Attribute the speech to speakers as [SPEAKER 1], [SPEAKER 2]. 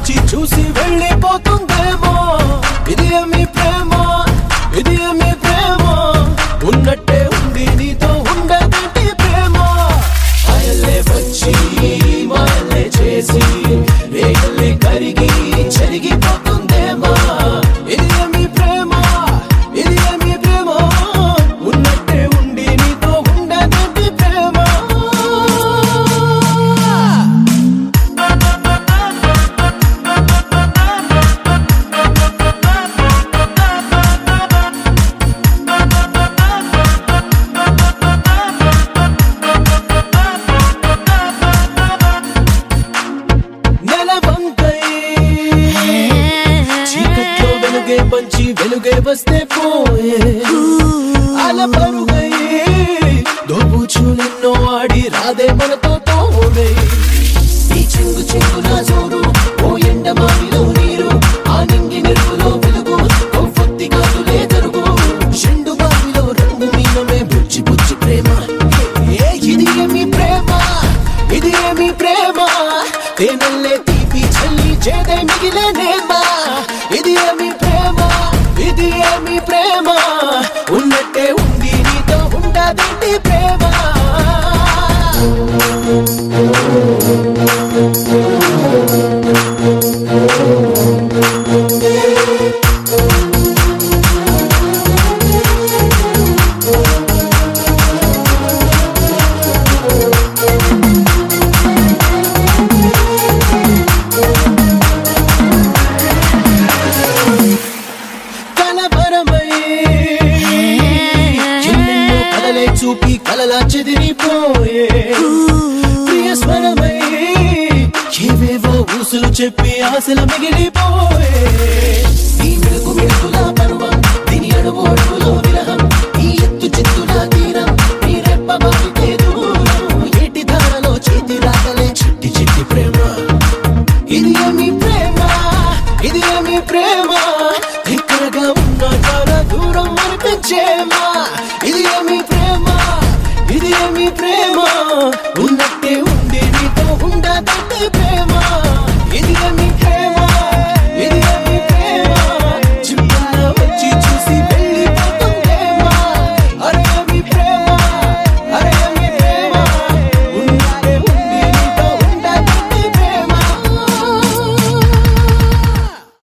[SPEAKER 1] వచ్చి చూసి వెళ్ళిపోతుందేమో ఇది ఏమి ప్రేమ ఇది ఏమి ప్రేమ ఉన్నట్టే ఉంది నీతో ఉండదంటే ప్రేమ ఆయల్లే వచ్చి మాయల్లే చేసి రేగల్లే కరిగి చెరిగిపోతుందేమో ఇది ఏమి ప్రేమ ఇది ఏమి ప్రేమ ఉన్నట్టే ఉండి నీతో ఉండదంటే ప్రేమ నెలవంకై చీకట్లో వెలుగే పంచి వెలుగే వస్తే పోయే అల పరుగై దోబూచులెన్నో ఆడి రాదే మనతో తోడే ఈ చెంగు చెంగు నా జోరు ఓ ఎండ మామిలో నీరు ఆ నింగి నెరుపులో వెలుగు ఓ ఫత్తి కాదులే తరుగు చెండు బావిలో రంగు మీనమే బుచ్చి బుచ్చి ప్రేమ ఏ ఇది ఏమి ప్రేమ ఇది ఏమి ప్రేమ తేనెల్లే తీపి చల్లి చేదే మిగిలేనేమా ఇది ఏమి ప్రేమ ఇది ఏమి ప్రేమ ఉన్నట్టే ఉంది నీతో ఉండదేంటి ప్రేమ కలవరమై ఎన్నెన్నో కలలే చూపి కలలా చెదిరిపోయే ప్రియ స్వరమై ఏవేవో ఊసులు చెప్పి ఆశలు మిగిలిపోయే